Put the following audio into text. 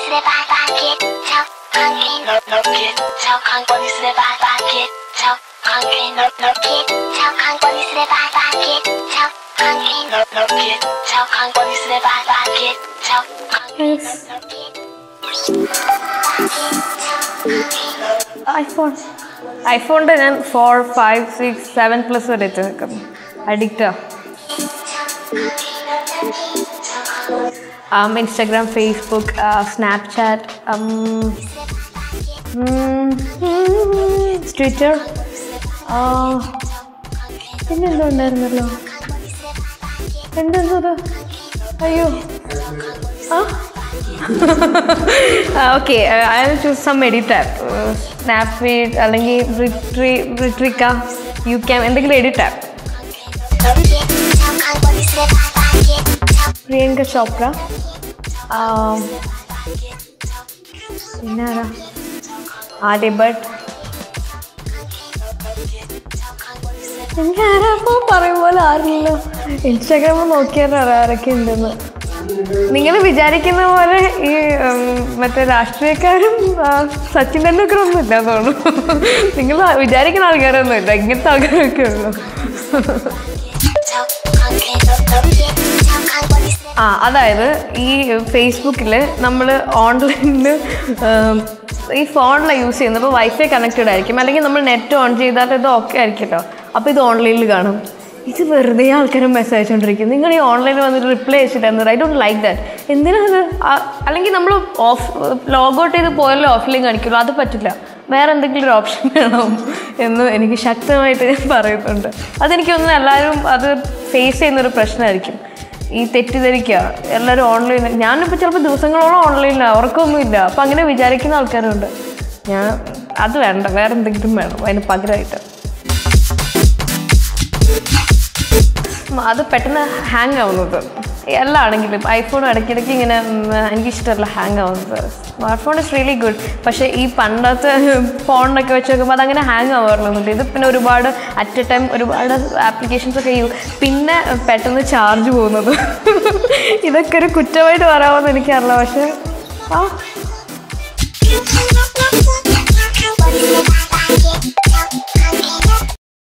すればバケ超関係ののけ超簡単にすればバケ超関係ののけ超簡単にすればバケ超関係ののけ超簡単にすればバケ超関係ののけ iPhone ഐഫോണിൻ്റെ ഞാൻ four five six seven plus വരെ എത്തി നിൽക്കുന്നു അഡിക്റ്റാ ഇൻസ്റ്റാഗ്രാം ഫേസ്ബുക്ക് സ്നാപ്ചാറ്റ് ട്വിറ്റർ പിന്നെന്തോ ഉണ്ടായിരുന്നല്ലോ എന്തെന്തത് അയ്യോ ആ okay I choose some edit app Snapseed അല്ലെങ്കിൽ റിട്രി റിട്രിക്ക യു ക്യാം എന്തെങ്കിലും എഡിറ്റ് ആപ്പ് പ്രിയങ്ക ചോപ്ര പിന്നെ ആരാ ആര്യ ഭട്ട് എനിക്ക് ആരാപ്പോ പറയും പോലെ ആരില്ലല്ലോ ഇൻസ്റ്റാഗ്രാമിൽ നോക്കിയാൽ ആരൊക്കെ ഉണ്ടെന്ന് നിങ്ങൾ വിചാരിക്കുന്ന പോലെ ഈ ഉം, മറ്റേ രാഷ്ട്രീയക്കാരും ആ, സച്ചിൻ ടെണ്ടുൽക്കർ ഒന്നും ഇല്ല തോന്നുന്നു നിങ്ങൾ വിചാരിക്കുന്ന ആൾക്കാരൊന്നും ഇല്ല ഇങ്ങനത്തെ ആൾക്കാരൊക്കെ ഉള്ളൂ ആ അതായത് ഈ ഫേസ്ബുക്കിൽ നമ്മൾ ഓൺലൈനിൽ ഈ ഫോണിലാണ് യൂസ് ചെയ്യുന്നത് അപ്പോൾ വൈഫൈ കണക്റ്റഡ് ആയിരിക്കും അല്ലെങ്കിൽ നമ്മൾ നെറ്റ് ഓൺ ചെയ്താൽ ഇത് ഓക്കെ ആയിരിക്കുമല്ലോ അപ്പോൾ ഇത് ഓൺലൈനിൽ കാണും ഇത് വെറുതെ ആൾക്കാർ മെസ്സേജ് അയച്ചുകൊണ്ടിരിക്കും നിങ്ങൾ ഈ ഓൺലൈനിൽ വന്നിട്ട് റിപ്ലൈ അയച്ചിട്ടായിരുന്നു ഐ ഡോണ്ട് ലൈക്ക് ദാറ്റ് എന്തിനാണ് അല്ലെങ്കിൽ നമ്മൾ ഓഫ് ലോഗ് ഔട്ട് ചെയ്ത് പോയല്ലോ ഓഫ്ലൈൻ കാണിക്കുള്ളൂ അത് പറ്റില്ല വേറെ എന്തെങ്കിലും ഒരു ഓപ്ഷൻ വേണം എന്ന് എനിക്ക് ശക്തമായിട്ട് ഞാൻ പറയുന്നുണ്ട് അതെനിക്ക് തോന്നുന്നു എല്ലാവരും അത് ഫേസ് ചെയ്യുന്നൊരു പ്രശ്നമായിരിക്കും ഈ തെറ്റിദ്ധരിക്കുക എല്ലാവരും ഓൺലൈൻ ഞാനിപ്പോൾ ചിലപ്പോൾ ദിവസങ്ങളോളം ഓൺലൈനിലാണ് ഉറക്കമൊന്നുമില്ല അപ്പം അങ്ങനെ വിചാരിക്കുന്ന ആൾക്കാരുണ്ട് ഞാൻ അത് വേണ്ട വേറെ എന്തെങ്കിലും വേണം അതിന് പകരമായിട്ട് ഉം, അത് പെട്ടെന്ന് ഹാങ് ആവുന്നത് എല്ലാം ആണെങ്കിലും ഐഫോൺ ഇടയ്ക്കിടയ്ക്ക് ഇങ്ങനെ ഉം, എനിക്കിഷ്ടമല്ല ഹാങ് ആവുന്നത് smart phone is really good പക്ഷേ ഈ പണ്ടത്തെ ഫോണിനൊക്കെ വെച്ച് നോക്കുമ്പോൾ അതങ്ങനെ ഹാങ് ആവാറുണ്ട് ഇത് പിന്നെ ഒരുപാട് അറ്റ് എ ടൈം ഒരുപാട് ആപ്ലിക്കേഷൻസ് ഒക്കെ യൂ പിന്നെ പെട്ടെന്ന് ചാർജ് പോകുന്നത് ഇതൊക്കെ ഒരു കുറ്റമായിട്ട് പറയാമെന്ന് എനിക്കറിയില്ല പക്ഷേ ആ